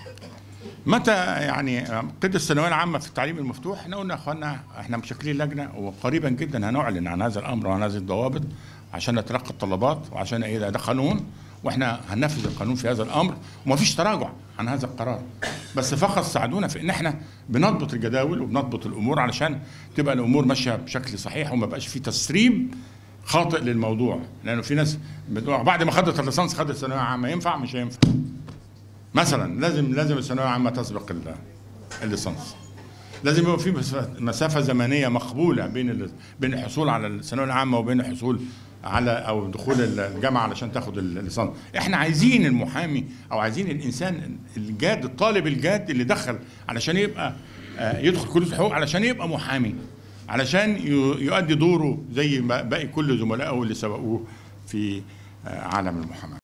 متى يعني قيد الثانويه العامه في التعليم المفتوح احنا قلنا يا اخوانا احنا مشكلين لجنه وقريبا جدا هنعلن عن هذا الامر وعن هذه الضوابط عشان نتلقى الطلبات وعشان ايه ده, ده قانون واحنا هننفذ القانون في هذا الامر ومفيش تراجع عن هذا القرار بس فقط ساعدونا في ان احنا بنضبط الجداول وبنضبط الامور علشان تبقى الامور ماشيه بشكل صحيح وما بقاش في تسريب خاطئ للموضوع لانه في ناس بتقول بعد ما خدت الليسانس خدت ثانويه عامه ينفع مش هينفع مثلا لازم لازم الثانويه العامه تسبق ال- الليسانس لازم يبقى في مسافة- مسافه زمنيه مقبوله بين ال- بين الحصول على الثانويه العامه وبين الحصول على او دخول الجامعه علشان تاخد الليسانس احنا عايزين المحامي او عايزين الانسان الجاد الطالب الجاد اللي دخل علشان يبقى آه، يدخل كليه الحقوق علشان يبقى محامي علشان ي- يؤدي دوره زي ما باقي كل زملائه اللي سبقوه في آه، عالم المحاماه